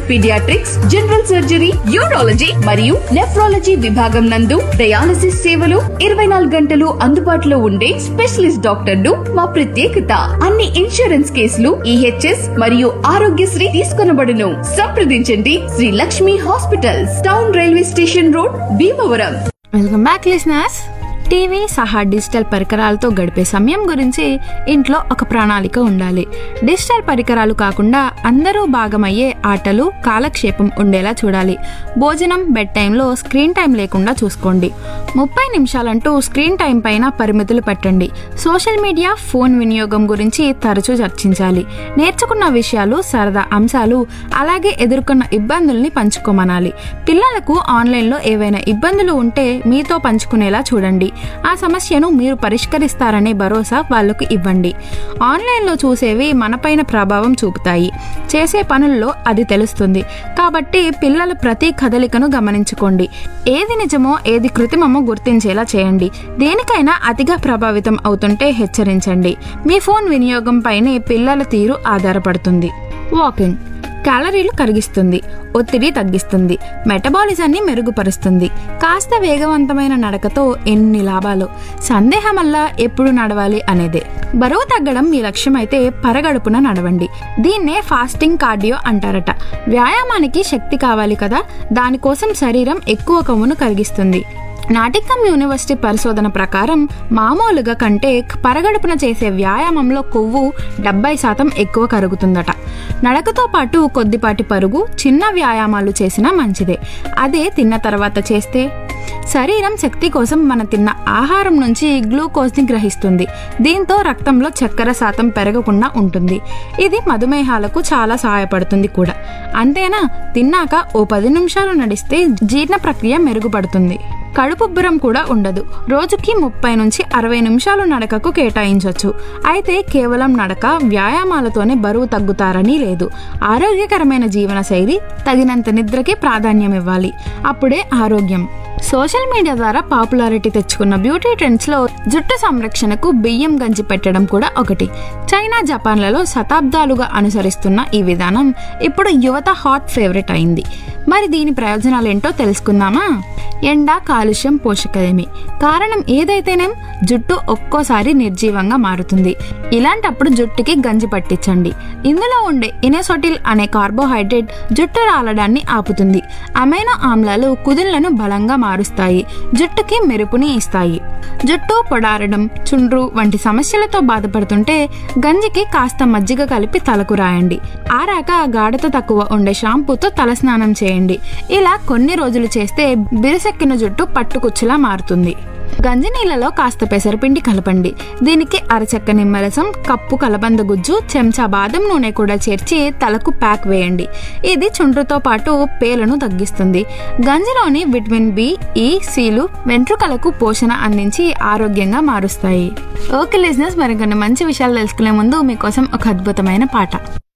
paediatrics general surgery urology మరియు nephrology విభాగం నందు డయాలసిస్ సేవలు ఇరవై నాలుగు గంటలు అందుబాటులో ఉండే స్పెషలిస్ట్ డాక్టర్లు మా ప్రత్యేకత అన్ని ఇన్సూరెన్స్ కేసులు ఈహెచ్ఎస్ మరియు ఆరోగ్యశ్రీ తీసుకొనబడును సంప్రదించండి Sri Lakshmi hospitals town railway station road Bhimavaram welcome back listeners TV సహా డిజిటల్ పరికరాలతో గడిపే సమయం గురించి ఇంట్లో ఒక ప్రణాళిక ఉండాలి డిజిటల్ పరికరాలు కాకుండా అందరూ భాగమయ్యే ఆటలు కాలక్షేపం ఉండేలా చూడాలి భోజనం బెడ్ టైంలో స్క్రీన్ టైం లేకుండా చూసుకోండి ముప్పై నిమిషాలంటూ స్క్రీన్ టైం పైన పరిమితులు పెట్టండి సోషల్ మీడియా ఫోన్ వినియోగం గురించి తరచూ చర్చించాలి నేర్చుకున్న విషయాలు సరదా అంశాలు అలాగే ఎదుర్కొన్న ఇబ్బందుల్ని పంచుకోమనాలి పిల్లలకు ఆన్లైన్లో ఏవైనా ఇబ్బందులు ఉంటే మీతో పంచుకునేలా చూడండి ఆ సమస్యను మీరు పరిష్కరిస్తారనే భరోసా వాళ్లకు ఇవ్వండి ఆన్లైన్లో చూసేవి మనపైన ప్రభావం చూపుతాయి చేసే పనుల్లో అది తెలుస్తుంది కాబట్టి పిల్లల ప్రతి కదలికను గమనించుకోండి ఏది నిజమో ఏది కృత్రిమమో గుర్తించేలా చేయండి దేనికైనా అతిగా ప్రభావితం అవుతుంటే హెచ్చరించండి మీ ఫోన్ వినియోగం పైనే పిల్లల తీరు ఆధారపడుతుంది వాకింగ్ క్యాలరీలు కరిగిస్తుంది ఒత్తిడి తగ్గిస్తుంది మెటబాలిజాన్ని మెరుగుపరుస్తుంది కాస్త వేగవంతమైన నడకతో ఎన్ని లాభాలు సందేహమల్లా ఎప్పుడు నడవాలి అనేదే బరువు తగ్గడం మీ లక్ష్యమైతే పరగడుపున నడవండి దీన్నే ఫాస్టింగ్ కార్డియో అంటారట వ్యాయామానికి శక్తి కావాలి కదా దానికోసం శరీరం ఎక్కువ కొవ్వును కరిగిస్తుంది నాటికం యూనివర్సిటీ పరిశోధన ప్రకారం మామూలుగా కంటే పరగడుపున చేసే వ్యాయామంలో కొవ్వు డెబ్బై శాతం ఎక్కువ కరుగుతుందట నడకతో పాటు కొద్దిపాటి పరుగు చిన్న వ్యాయామాలు చేసినా మంచిదే అదే తిన్న తర్వాత చేస్తే శరీరం శక్తి కోసం మన తిన్న ఆహారం నుంచి గ్లూకోజ్ని గ్రహిస్తుంది దీంతో రక్తంలో చక్కెర శాతం పెరగకుండా ఉంటుంది ఇది మధుమేహాలకు చాలా సహాయపడుతుంది కూడా అంతేనా తిన్నాక ఓ పది నిమిషాలు నడిస్తే జీర్ణ ప్రక్రియ మెరుగుపడుతుంది కడుపుబ్బరం కూడా ఉండదు రోజుకి ముప్పై నుంచి అరవై నిమిషాలు నడకకు కేటాయించవచ్చు అయితే కేవలం నడక వ్యాయామాలతోనే బరువు తగ్గుతారని లేదు ఆరోగ్యకరమైన జీవనశైలి తగినంత నిద్రకి ప్రాధాన్యం ఇవ్వాలి అప్పుడే ఆరోగ్యం సోషల్ మీడియా ద్వారా పాపులారిటీ తెచ్చుకున్న బ్యూటీ ట్రెండ్స్ లో జుట్టు సంరక్షణకు బియ్యం గంజి పెట్టడం కూడా ఒకటి చైనా జపాన్లలో శతాబ్దాలుగా అనుసరిస్తున్న ఈ విధానం ఇప్పుడు యువత హాట్ ఫేవరెట్ అయింది మరి దీని ప్రయోజనాలు ఏంటో తెలుసుకుందామా ఎండ కాలుష్యం పోషకలేమి కారణం ఏదైతేనేం జుట్టు ఒక్కోసారి నిర్జీవంగా మారుతుంది ఇలాంటప్పుడు జుట్టుకి గంజి పట్టించండి ఇందులో ఉండే ఇనెసోటిల్ అనే కార్బోహైడ్రేట్ జుట్టు రాలడాన్ని ఆపుతుంది అమైనో ఆమ్లాలు కుదుళ్లను బలంగా మారుస్తాయి జుట్టుకి మెరుపుని ఇస్తాయి జుట్టు పొడారడం చుండ్రు వంటి సమస్యలతో బాధపడుతుంటే గంజికి కాస్త మజ్జిగ కలిపి తలకు రాయండి ఆరాక గాఢత తక్కువ ఉండే షాంపూతో తలస్నానం చేయండి ఇలా కొన్ని రోజులు చేస్తే బిరుసెక్కిన జుట్టు పట్టుకుచ్చులా మారుతుంది గంజి నీళ్ళలో కాస్త పెసరపిండి కలపండి దీనికి అరచక్క నిమ్మరసం కప్పు కలబంద గుజ్జు చెంచా బాదం నూనె కూడా చేర్చి తలకు ప్యాక్ వేయండి ఇది చుండ్రుతో పాటు పేలను తగ్గిస్తుంది గంజిలోని విటమిన్ బి ఈ సీలు వెంట్రుకలకు పోషణ అందించి ఆరోగ్యంగా మారుస్తాయి ఓకే లిజినెస్ మరికొన్ని మంచి విషయాలు తెలుసుకునే ముందు మీకోసం ఒక అద్భుతమైన పాట